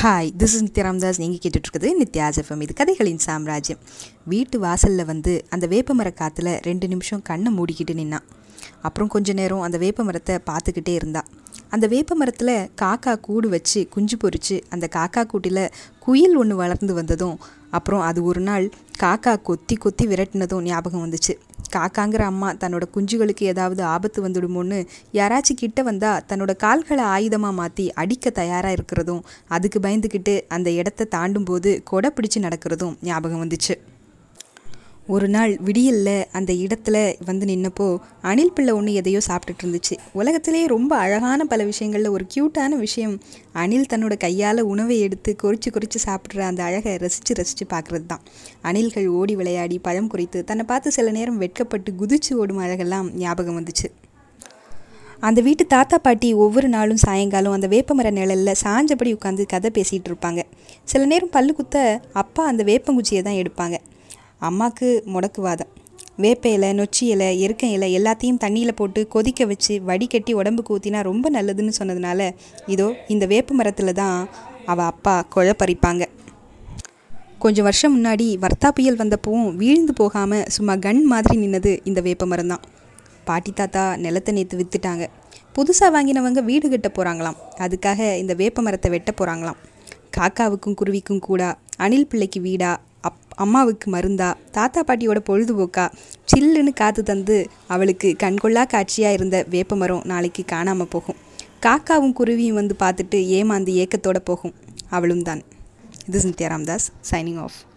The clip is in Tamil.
hi this is Nithya Ramdas நீங்கள் கேட்டுட்ருக்குது நித்யாஸ் எஃப்எம் இது கதைகளின் சாம்ராஜ்யம் வீட்டு வாசலில் வந்து அந்த வேப்பமர காற்றுல ரெண்டு நிமிஷம் கண்ணை மூடிக்கிட்டு நின்னான் அப்புறம் கொஞ்ச நேரம் அந்த வேப்ப மரத்தை பார்த்துக்கிட்டே இருந்தா அந்த வேப்ப மரத்தில் காக்கா கூடு வச்சு குஞ்சு பொரித்து அந்த காக்கா கூட்டில் குயில் ஒன்று வளர்ந்து வந்ததும் அப்புறம் அது ஒரு நாள் காக்கா கொத்தி கொத்தி விரட்டினதும் ஞாபகம் வந்துச்சு காக்காங்கிற அம்மா தன்னோட குஞ்சுகளுக்கு ஏதாவது ஆபத்து வந்துடுமோன்னு யாராச்சும் கிட்ட வந்தால் தன்னோட கால்களை ஆயுதமாக மாற்றி அடிக்க தயாராக இருக்கிறதும் அதுக்கு பயந்துக்கிட்டு அந்த இடத்த தாண்டும் போது கொடை பிடிச்சு நடக்கிறதும் ஞாபகம் வந்துச்சு ஒரு நாள் விடியல்ல அந்த இடத்துல வந்து நின்னப்போ அணில் பிள்ளை ஒன்று எதையோ சாப்பிட்டுட்டு இருந்துச்சு உலகத்திலேயே ரொம்ப அழகான பல விஷயங்களில் ஒரு க்யூட்டான விஷயம் அணில் தன்னோட கையால் உணவை எடுத்து கொறிச்சு கொறிச்சு சாப்பிட்ற அந்த அழகை ரசித்து ரசித்து பார்க்குறது தான் அணில்கள் ஓடி விளையாடி பழம் குறித்து தன்னை பார்த்து சில நேரம் வெட்கப்பட்டு குதிச்சு ஓடும் அழகெல்லாம் ஞாபகம் வந்துச்சு அந்த வீட்டு தாத்தா பாட்டி ஒவ்வொரு நாளும் சாயங்காலம் அந்த வேப்பமர நிழலில் சாஞ்சபடி உட்காந்து கதை பேசிகிட்டு இருப்பாங்க சில நேரம் பல்லு குத்த அப்பா அந்த வேப்பங்குச்சியை தான் எடுப்பாங்க அம்மாவுக்கு முடக்குவாதம் வேப்ப இலை நொச்சி இலை எருக்க இலை எல்லாத்தையும் தண்ணியில் போட்டு கொதிக்க வச்சு வடிகட்டி உடம்புக்கு ஊற்றினா ரொம்ப நல்லதுன்னு சொன்னதுனால இதோ இந்த வேப்ப மரத்தில் தான் அவள் அப்பா குழ பறிப்பாங்க கொஞ்சம் வருஷம் முன்னாடி வர்த்தா புயல் வந்தப்பவும் வீழ்ந்து போகாமல் சும்மா கன் மாதிரி நின்னது இந்த வேப்ப மரம் தான் பாட்டி தாத்தா நிலத்தை நேற்று விற்றுட்டாங்க புதுசாக வாங்கினவங்க வீடு கட்ட போகிறாங்களாம் அதுக்காக இந்த வேப்ப மரத்தை வெட்ட போகிறாங்களாம் காக்காவுக்கும் குருவிக்கும் கூடா அணில் பிள்ளைக்கு வீடா அப் அம்மாவுக்கு மருந்தா தாத்தா பாட்டியோட பொழுதுபோக்கா சில்லுன்னு காற்று தந்து அவளுக்கு கண்கொள்ளா காட்சியாக இருந்த வேப்பமரம் நாளைக்கு காணாமல் போகும் காக்காவும் குருவியும் வந்து பார்த்துட்டு ஏமாந்து ஏக்கத்தோட போகும் அவளும் தான் இது நித்யா ராம்தாஸ் சைனிங் ஆஃப்